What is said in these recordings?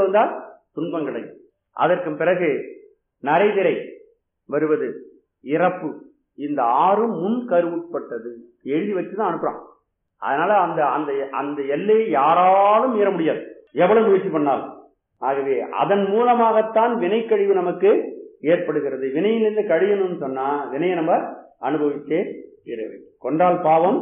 இன்பங்கள் வந்தால் துன்பம் கிடைக்கும் அதற்கு பிறகு நரைதிரை வருவது இறப்பு இந்த ஆறும் முன் கருவுட்பட்டது எழுதி வச்சுதான் அனுப்புறான் அதனால அந்த அந்த அந்த எல்லையை யாராலும் மீற முடியாது எவ்வளவு முயற்சி பண்ணாலும் ஆகவே அதன் மூலமாகத்தான் வினைக்கழிவு நமக்கு ஏற்படுகிறது வினையிலிருந்து கழியணும்னு சொன்னா வினையை நம்ம அனுபவிச்சே தீர வேண்டும் கொன்றால் பாவம்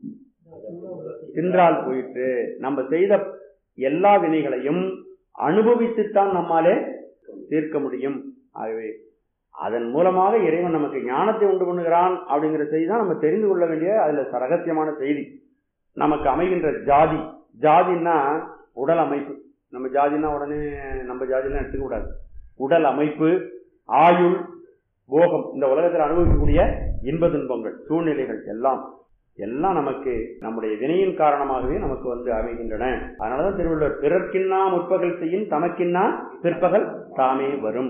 தின்றால் போயிற்று நம்ம செய்த எல்லா வினைகளையும் அனுபவித்துத்தான் நம்மாலே தீர்க்க முடியும் ஆகவே அதன் மூலமாக இறைவன் நமக்கு ஞானத்தை உண்டு பண்ணுகிறான் அப்படிங்கிற செய்தி தான் நம்ம தெரிந்து கொள்ள வேண்டிய அதுல ரகசியமான செய்தி நமக்கு அமைகின்ற ஜாதி ஜாதின்னா உடல் அமைப்பு நம்ம ஜாதினா உடனே நம்ம ஜாதிலாம் எடுத்துக்க கூடாது உடல் அமைப்பு ஆயுள் போகம் இந்த உலகத்தில் அனுபவிக்கக்கூடிய இன்ப துன்பங்கள் சூழ்நிலைகள் எல்லாம் எல்லாம் நமக்கு நம்முடைய வினையின் காரணமாகவே நமக்கு வந்து அமைகின்றன அதனாலதான் திருவள்ளுவர் பிறர்க்கின்னா முற்பகல் செய்யும் தமக்கின்னா பிற்பகல் தாமே வரும்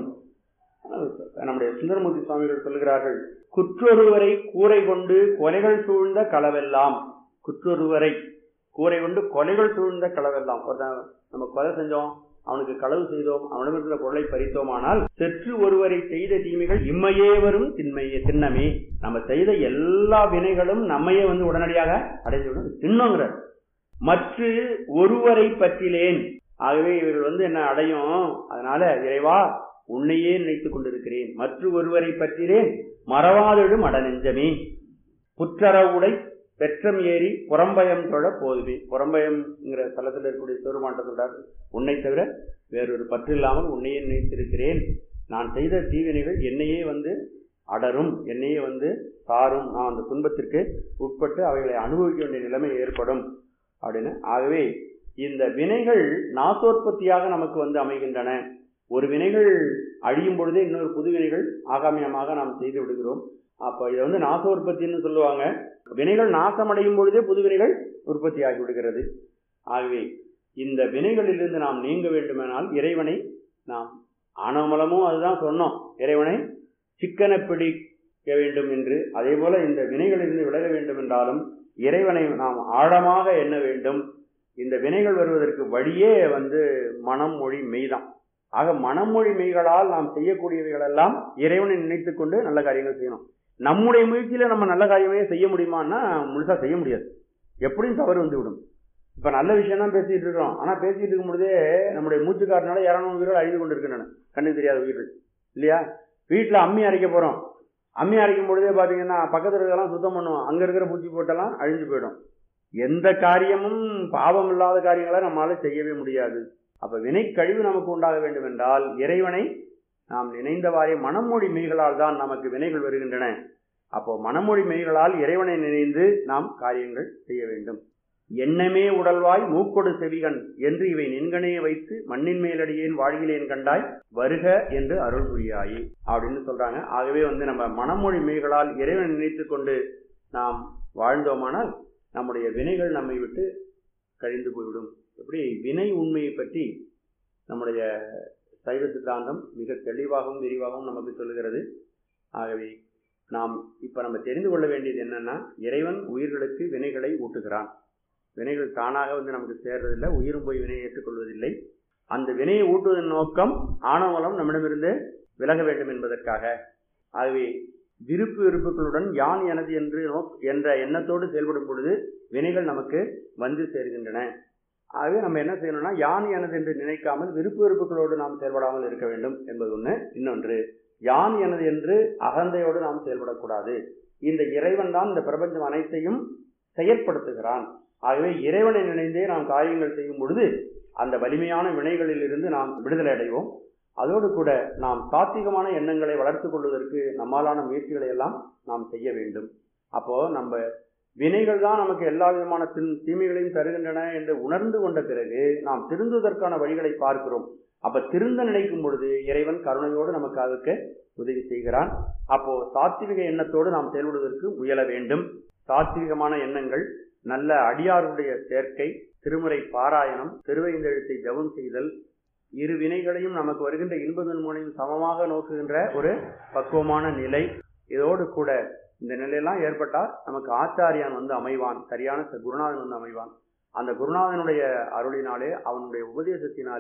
நம்முடைய சுந்தரமூர்த்தி சுவாமிகள் சொல்லுகிறார்கள் குற்றொருவரை கூரை கொண்டு கொலைகள் சூழ்ந்த களவெல்லாம் குற்றொருவரை கூரை கொண்டு கொலைகள் சூழ்ந்த களவெல்லாம் ஒருத்தன் நம்ம கொலை செஞ்சோம் அவனுக்கு களவு செய்தோம் அவனிடமிருந்த பொருளை பறித்தோமானால் செற்று ஒருவரை செய்த தீமைகள் இம்மையே வரும் திண்மையே திண்ணமே நம்ம செய்த எல்லா வினைகளும் நம்மையே வந்து உடனடியாக அடைந்துவிடும் தின்னோங்கிறார் மற்ற ஒருவரை பற்றிலேன் ஆகவே இவர்கள் வந்து என்ன அடையும் அதனால இறைவா உன்னையே நினைத்துக் கொண்டிருக்கிறேன் மற்ற ஒருவரை பற்றிலேன் மறவாதெழும் அடநெஞ்சமே புற்றறவுடை பெற்றம் ஏறி புறம்பயம் தொழ போதுமே புறம்பயம்ங்கிற தளத்தில் இருக்கக்கூடிய சிவருமான்ட்ட சொல்றார் உன்னை தவிர வேறொரு பற்று இல்லாமல் உன்னையே நினைத்திருக்கிறேன் நான் செய்த தீவினைகள் என்னையே வந்து அடரும் என்னையே வந்து சாரும் நான் அந்த துன்பத்திற்கு உட்பட்டு அவைகளை அனுபவிக்க வேண்டிய நிலைமை ஏற்படும் அப்படின்னு ஆகவே இந்த வினைகள் நாசோற்பத்தியாக நமக்கு வந்து அமைகின்றன ஒரு வினைகள் அழியும் பொழுதே இன்னொரு புது வினைகள் ஆகாமியமாக நாம் செய்து விடுகிறோம் அப்ப இதை வந்து நாச உற்பத்தின்னு சொல்லுவாங்க வினைகள் நாசமடையும் பொழுதே புது வினைகள் உற்பத்தி ஆகி விடுகிறது ஆகவே இந்த வினைகளிலிருந்து நாம் நீங்க வேண்டுமானால் இறைவனை நாம் ஆனமலமும் அதுதான் சொன்னோம் இறைவனை சிக்கன பிடிக்க வேண்டும் என்று அதே போல இந்த வினைகளிலிருந்து விலக வேண்டும் என்றாலும் இறைவனை நாம் ஆழமாக எண்ண வேண்டும் இந்த வினைகள் வருவதற்கு வழியே வந்து மனம் மொழி மெய்தான் ஆக மனமொழி மெய்களால் நாம் செய்யக்கூடியவைகள் எல்லாம் இறைவனை நினைத்துக் கொண்டு நல்ல காரியங்கள் செய்யணும் நம்முடைய முயற்சியில நம்ம நல்ல காரியமே செய்ய முடியுமான்னா முழுசா செய்ய முடியாது எப்படியும் தவறு வந்து விடும் இப்ப நல்ல விஷயம் தான் பேசிட்டு இருக்கிறோம் ஆனா பேசிட்டு இருக்கும் பொழுதே நம்முடைய மூச்சுக்காரனால இரநூறு உயிர்கள் அழிந்து கொண்டு இருக்கின்றன கண்ணுக்கு தெரியாத உயிர்கள் இல்லையா வீட்டுல அம்மி அரைக்க போறோம் அம்மி அரைக்கும் பொழுதே பாத்தீங்கன்னா பக்கத்துல இருக்கலாம் சுத்தம் பண்ணுவோம் அங்க இருக்கிற பூச்சி போட்டெல்லாம் அழிஞ்சு போயிடும் எந்த காரியமும் பாவம் இல்லாத காரியங்களை நம்மளால செய்யவே முடியாது அப்ப வினை கழிவு நமக்கு உண்டாக வேண்டும் என்றால் இறைவனை நாம் நினைந்தவாறே மனமொழி மெய்களால் தான் நமக்கு வினைகள் வருகின்றன அப்போ மனமொழி மெய்களால் இறைவனை நினைந்து நாம் காரியங்கள் செய்ய வேண்டும் எண்ணமே உடல்வாய் மூக்கொடு செவிகன் என்று இவை நின்கனே வைத்து மண்ணின் மேலடியேன் வாழ்கிலேன் கண்டாய் வருக என்று அருள் புரியாயி அப்படின்னு சொல்றாங்க ஆகவே வந்து நம்ம மனமொழி மெய்களால் இறைவனை நினைத்து கொண்டு நாம் வாழ்ந்தோமானால் நம்முடைய வினைகள் நம்மை விட்டு கழிந்து போய்விடும் எப்படி வினை உண்மையை பற்றி நம்முடைய சைவ சித்தாந்தம் மிக தெளிவாகவும் விரிவாகவும் நமக்கு சொல்லுகிறது ஆகவே நாம் இப்ப நம்ம தெரிந்து கொள்ள வேண்டியது என்னன்னா இறைவன் உயிர்களுக்கு வினைகளை ஊட்டுகிறான் வினைகள் தானாக வந்து நமக்கு சேர்றதில்லை உயிரும் போய் வினையை ஏற்றுக்கொள்வதில்லை அந்த வினையை ஊட்டுவதன் நோக்கம் ஆணவலம் நம்மிடமிருந்து விலக வேண்டும் என்பதற்காக ஆகவே விருப்பு விருப்புகளுடன் யான் எனது என்று நோக் என்ற எண்ணத்தோடு செயல்படும் பொழுது வினைகள் நமக்கு வந்து சேர்கின்றன ஆகவே நம்ம என்ன செய்யணும்னா யான் எனது என்று நினைக்காமல் விருப்பு வெறுப்புகளோடு நாம் செயல்படாமல் இருக்க வேண்டும் என்பது ஒன்று இன்னொன்று யான் எனது என்று அகந்தையோடு நாம் செயல்படக்கூடாது இந்த இறைவன் தான் இந்த பிரபஞ்சம் அனைத்தையும் செயற்படுத்துகிறான் ஆகவே இறைவனை நினைந்தே நாம் காரியங்கள் செய்யும் பொழுது அந்த வலிமையான வினைகளில் இருந்து நாம் விடுதலை அடைவோம் அதோடு கூட நாம் சாத்திகமான எண்ணங்களை வளர்த்து கொள்வதற்கு நம்மாலான முயற்சிகளை எல்லாம் நாம் செய்ய வேண்டும் அப்போ நம்ம வினைகள் தான் நமக்கு எல்லா விதமான தீமைகளையும் தருகின்றன என்று உணர்ந்து கொண்ட பிறகு நாம் திருந்துவதற்கான வழிகளை பார்க்கிறோம் அப்ப திருந்த நினைக்கும் பொழுது இறைவன் கருணையோடு நமக்கு அதற்கு உதவி செய்கிறான் அப்போ சாத்விக எண்ணத்தோடு நாம் செயல்படுவதற்கு முயல வேண்டும் சாத்விகமான எண்ணங்கள் நல்ல அடியாருடைய சேர்க்கை திருமுறை பாராயணம் திருவைந்தெழுத்தை ஜபம் செய்தல் இரு வினைகளையும் நமக்கு வருகின்ற இன்பதன் மூலையும் சமமாக நோக்குகின்ற ஒரு பக்குவமான நிலை இதோடு கூட இந்த நிலையெல்லாம் ஏற்பட்டால் நமக்கு ஆச்சாரியான் வந்து அமைவான் சரியான குருநாதன் வந்து அமைவான் அந்த குருநாதனுடைய அருளினாலே அவனுடைய உபதேசத்தினாலே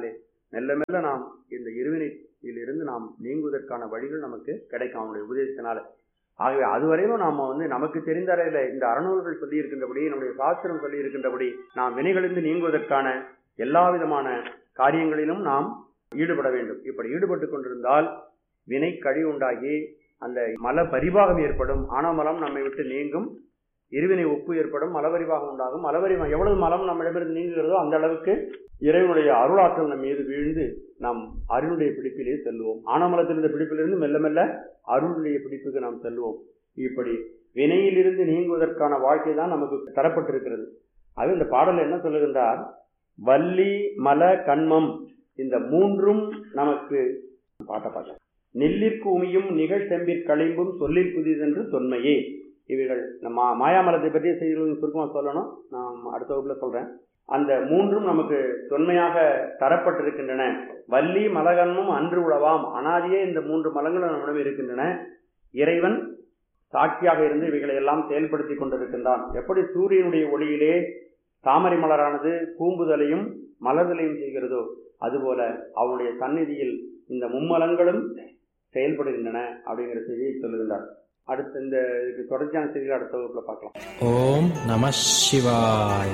மெல்ல மெல்ல நாம் இந்த இருவினையிலிருந்து நாம் நீங்குவதற்கான வழிகள் நமக்கு கிடைக்கும் அவனுடைய உபதேசத்தினால ஆகவே அதுவரையிலும் நாம வந்து நமக்கு தெரிந்த அறையில இந்த அறநூல்கள் சொல்லி இருக்கின்றபடி நம்முடைய சாஸ்திரம் சொல்லி இருக்கின்றபடி நாம் வினைகளிலிருந்து நீங்குவதற்கான எல்லா விதமான காரியங்களிலும் நாம் ஈடுபட வேண்டும் இப்படி ஈடுபட்டு கொண்டிருந்தால் வினை கழி உண்டாகி அந்த மல பரிபாகம் ஏற்படும் ஆனமலம் நம்மை விட்டு நீங்கும் இருவினை ஒப்பு ஏற்படும் மலபரிவாகம் உண்டாகும் மலபரிவாகம் எவ்வளவு மலம் நம்மிடமிருந்து நீங்குகிறதோ அந்த அளவுக்கு இறைவனுடைய அருளாற்றல் நம் மீது வீழ்ந்து நாம் அருளுடைய பிடிப்பிலே செல்வோம் ஆனமலத்திலிருந்த பிடிப்பிலிருந்து மெல்ல மெல்ல அருளுடைய பிடிப்புக்கு நாம் செல்வோம் இப்படி வினையிலிருந்து நீங்குவதற்கான வாழ்க்கை தான் நமக்கு தரப்பட்டிருக்கிறது அது இந்த பாடல் என்ன சொல்லுகின்றார் வள்ளி மல கண்மம் இந்த மூன்றும் நமக்கு பாட்ட பாட்ட நெல்லிற்கு உமியும் நிகழ் செம்பிற் களிம்பும் சொல்லில் புதிதென்று தொன்மையே இவைகள் நம்ம மாயாமலத்தை பற்றிய செய்திகள் சுருக்கமாக சொல்லணும் நான் அடுத்த வகுப்புல சொல்றேன் அந்த மூன்றும் நமக்கு தொன்மையாக தரப்பட்டிருக்கின்றன வள்ளி மலகன்மும் அன்று உழவாம் அனாதியே இந்த மூன்று மலங்களும் நம்மிடம் இருக்கின்றன இறைவன் சாட்சியாக இருந்து இவைகளை எல்லாம் செயல்படுத்தி கொண்டிருக்கின்றான் எப்படி சூரியனுடைய ஒளியிலே தாமரை மலரானது கூம்புதலையும் மலர்தலையும் செய்கிறதோ அதுபோல அவனுடைய சந்நிதியில் இந்த மும்மலங்களும் செயல்படுகின்றன அப்படிங்கிற செய்தியை சொல்லுகின்றார் அடுத்த இந்த இதுக்கு தொடர்ச்சியான செய்திகள் அடுத்த வகுப்புல பார்க்கலாம் ஓம் நம சிவாய்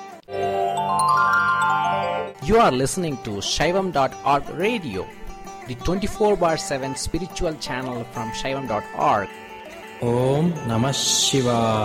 You are listening to Shaivam.org radio, the 24 bar 7 spiritual channel from Shaivam.org. Om Namah Shivaya.